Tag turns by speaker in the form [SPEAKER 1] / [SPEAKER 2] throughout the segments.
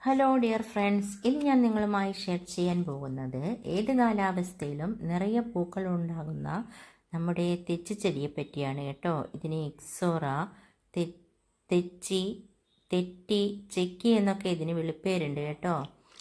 [SPEAKER 1] hello dear friends ഇന്ന് ഞാൻ നിങ്ങളുമായി ഷെയർ ചെയ്യാൻ പോകുന്നത് ഏത് കാലാവസ്ഥയിലും നിറയെ പൂക്കൾ ഉണ്ടാകുന്ന നമ്മുടെ തെച്ചിച്ചെടിയെ പറ്റിയാണ് കേട്ടോ ഇതിന് എക്സോറ തെ തെച്ചി തെറ്റി ചെക്കി എന്നൊക്കെ ഇതിന് വിളിപ്പേരുണ്ട് കേട്ടോ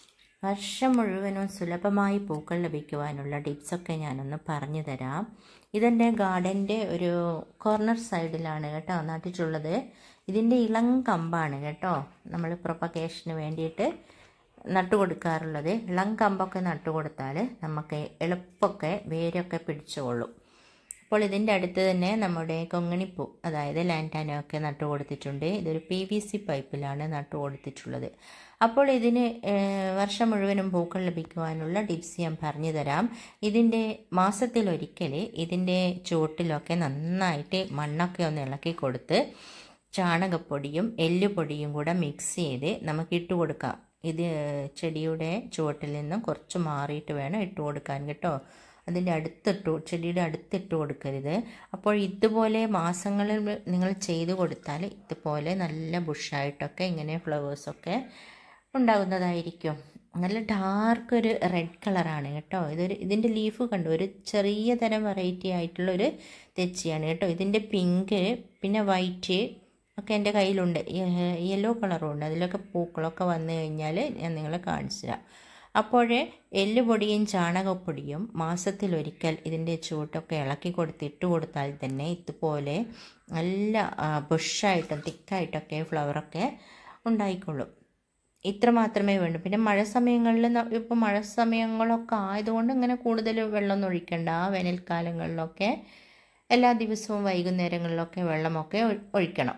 [SPEAKER 1] വർഷം മുഴുവനും സുലഭമായി പൂക്കൾ ലഭിക്കുവാനുള്ള ടിപ്സൊക്കെ ഞാനൊന്ന് പറഞ്ഞു തരാം ഇതെൻ്റെ ഗാർഡൻ്റെ ഒരു കോർണർ സൈഡിലാണ് കേട്ടോ നട്ടിട്ടുള്ളത് ഇതിൻ്റെ ഇളം കമ്പാണ് കേട്ടോ നമ്മൾ പ്രൊപ്പഗേഷന് വേണ്ടിയിട്ട് നട്ടു കൊടുക്കാറുള്ളത് ഇളം കമ്പൊക്കെ നട്ടു കൊടുത്താൽ നമുക്ക് എളുപ്പമൊക്കെ വേരൊക്കെ പിടിച്ചുകൊള്ളും അപ്പോൾ ഇതിൻ്റെ അടുത്ത് തന്നെ നമ്മുടെ കൊങ്ങണിപ്പൂ അതായത് ലാൻറ്റാനോ ഒക്കെ നട്ടു കൊടുത്തിട്ടുണ്ട് ഇതൊരു പി വി സി പൈപ്പിലാണ് നട്ടു കൊടുത്തിട്ടുള്ളത് അപ്പോൾ ഇതിന് വർഷം മുഴുവനും പൂക്കൾ ലഭിക്കുവാനുള്ള ടിപ്സ് ഞാൻ പറഞ്ഞു തരാം ഇതിൻ്റെ മാസത്തിലൊരിക്കൽ ഇതിൻ്റെ ചുവട്ടിലൊക്കെ നന്നായിട്ട് മണ്ണൊക്കെ ഒന്ന് ഇളക്കി കൊടുത്ത് ചാണകപ്പൊടിയും എല്ലുപൊടിയും കൂടെ മിക്സ് ചെയ്ത് നമുക്ക് ഇട്ട് കൊടുക്കാം ഇത് ചെടിയുടെ ചുവട്ടിൽ നിന്നും കുറച്ച് മാറിയിട്ട് വേണം ഇട്ട് കൊടുക്കാൻ കേട്ടോ അതിൻ്റെ അടുത്തിട്ട് ചെടിയുടെ അടുത്തിട്ട് കൊടുക്കരുത് അപ്പോൾ ഇതുപോലെ മാസങ്ങളിൽ നിങ്ങൾ ചെയ്തു കൊടുത്താൽ ഇതുപോലെ നല്ല ബുഷായിട്ടൊക്കെ ഇങ്ങനെ ഫ്ലവേഴ്സൊക്കെ ഉണ്ടാകുന്നതായിരിക്കും നല്ല ഡാർക്ക് ഒരു റെഡ് കളറാണ് കേട്ടോ ഇതൊരു ഇതിൻ്റെ ലീഫ് കണ്ടു ഒരു ചെറിയ തരം വെറൈറ്റി ആയിട്ടുള്ളൊരു തെച്ചിയാണ് കേട്ടോ ഇതിൻ്റെ പിങ്ക് പിന്നെ വൈറ്റ് ഒക്കെ എൻ്റെ കയ്യിലുണ്ട് യെല്ലോ കളറും ഉണ്ട് അതിലൊക്കെ പൂക്കളൊക്കെ വന്നു കഴിഞ്ഞാൽ ഞാൻ നിങ്ങളെ കാണിച്ചു തരാം അപ്പോൾ എല്ലുപൊടിയും ചാണകപ്പൊടിയും മാസത്തിലൊരിക്കൽ ഇതിൻ്റെ ചൂട്ടൊക്കെ ഇളക്കി കൊടുത്ത് ഇട്ട് കൊടുത്താൽ തന്നെ ഇതുപോലെ നല്ല ബുഷായിട്ടും തിക്കായിട്ടൊക്കെ ഫ്ലവറൊക്കെ ഉണ്ടായിക്കൊള്ളും ഇത്ര മാത്രമേ വേണ്ടൂ പിന്നെ മഴ സമയങ്ങളിൽ ഇപ്പോൾ മഴ സമയങ്ങളൊക്കെ ആയതുകൊണ്ട് ഇങ്ങനെ കൂടുതൽ വെള്ളം ഒഴിക്കണ്ട വേനൽക്കാലങ്ങളിലൊക്കെ എല്ലാ ദിവസവും വൈകുന്നേരങ്ങളിലൊക്കെ വെള്ളമൊക്കെ ഒഴിക്കണം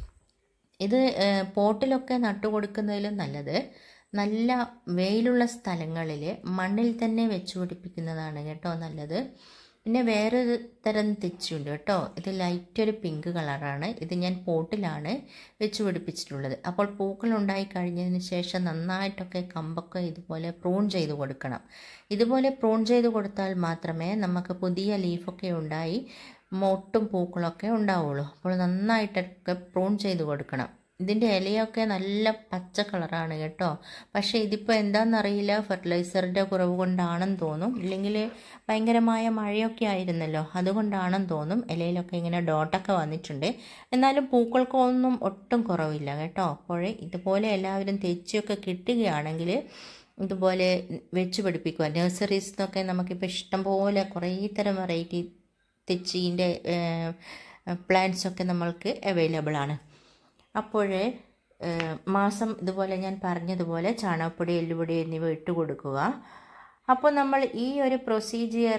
[SPEAKER 1] ഇത് പോട്ടിലൊക്കെ നട്ടു കൊടുക്കുന്നതിലും നല്ലത് നല്ല വെയിലുള്ള സ്ഥലങ്ങളിൽ മണ്ണിൽ തന്നെ വെച്ച് പിടിപ്പിക്കുന്നതാണ് കേട്ടോ നല്ലത് പിന്നെ വേറൊരു തരം തെച്ചുണ്ട് കേട്ടോ ഇത് ലൈറ്റ് ഒരു പിങ്ക് കളറാണ് ഇത് ഞാൻ പോട്ടിലാണ് വെച്ച് പിടിപ്പിച്ചിട്ടുള്ളത് അപ്പോൾ പൂക്കൾ ഉണ്ടായി കഴിഞ്ഞതിന് ശേഷം നന്നായിട്ടൊക്കെ കമ്പൊക്കെ ഇതുപോലെ പ്രൂൺ ചെയ്ത് കൊടുക്കണം ഇതുപോലെ പ്രൂൺ ചെയ്ത് കൊടുത്താൽ മാത്രമേ നമുക്ക് പുതിയ ലീഫൊക്കെ ഉണ്ടായി മൊട്ടും പൂക്കളൊക്കെ ഉണ്ടാവുള്ളൂ അപ്പോൾ നന്നായിട്ടൊക്കെ പ്രൂൺ ചെയ്ത് കൊടുക്കണം ഇതിൻ്റെ ഇലയൊക്കെ നല്ല പച്ച കളറാണ് കേട്ടോ പക്ഷേ ഇതിപ്പോൾ എന്താണെന്നറിയില്ല ഫെർട്ടിലൈസറിൻ്റെ കുറവ് കൊണ്ടാണെന്ന് തോന്നും ഇല്ലെങ്കിൽ ഭയങ്കരമായ മഴയൊക്കെ ആയിരുന്നല്ലോ അതുകൊണ്ടാണെന്ന് തോന്നും ഇലയിലൊക്കെ ഇങ്ങനെ ഡോട്ടൊക്കെ വന്നിട്ടുണ്ട് എന്നാലും പൂക്കൾക്കൊന്നും ഒട്ടും കുറവില്ല കേട്ടോ അപ്പോഴേ ഇതുപോലെ എല്ലാവരും തെച്ചിയൊക്കെ കിട്ടുകയാണെങ്കിൽ ഇതുപോലെ വെച്ച് പിടിപ്പിക്കുക നഴ്സറീസ് നിന്നൊക്കെ നമുക്കിപ്പോൾ ഇഷ്ടംപോലെ കുറേ തരം വെറൈറ്റി തെച്ചീൻ്റെ പ്ലാന്റ്സൊക്കെ നമ്മൾക്ക് അവൈലബിൾ ആണ് അപ്പോൾ മാസം ഇതുപോലെ ഞാൻ പറഞ്ഞതുപോലെ ചാണകപ്പൊടി എല്ലുപൊടി എന്നിവ ഇട്ട് കൊടുക്കുക അപ്പോൾ നമ്മൾ ഈ ഒരു പ്രൊസീജിയർ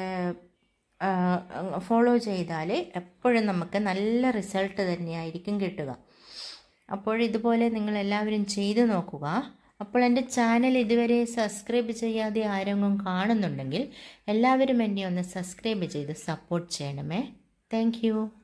[SPEAKER 1] ഫോളോ ചെയ്താൽ എപ്പോഴും നമുക്ക് നല്ല റിസൾട്ട് തന്നെയായിരിക്കും കിട്ടുക അപ്പോൾ ഇതുപോലെ നിങ്ങൾ എല്ലാവരും ചെയ്തു നോക്കുക അപ്പോൾ എൻ്റെ ചാനൽ ഇതുവരെ സബ്സ്ക്രൈബ് ചെയ്യാതെ ആരെങ്കിലും കാണുന്നുണ്ടെങ്കിൽ എല്ലാവരും എന്നെ ഒന്ന് സബ്സ്ക്രൈബ് ചെയ്ത് സപ്പോർട്ട് ചെയ്യണമേ താങ്ക്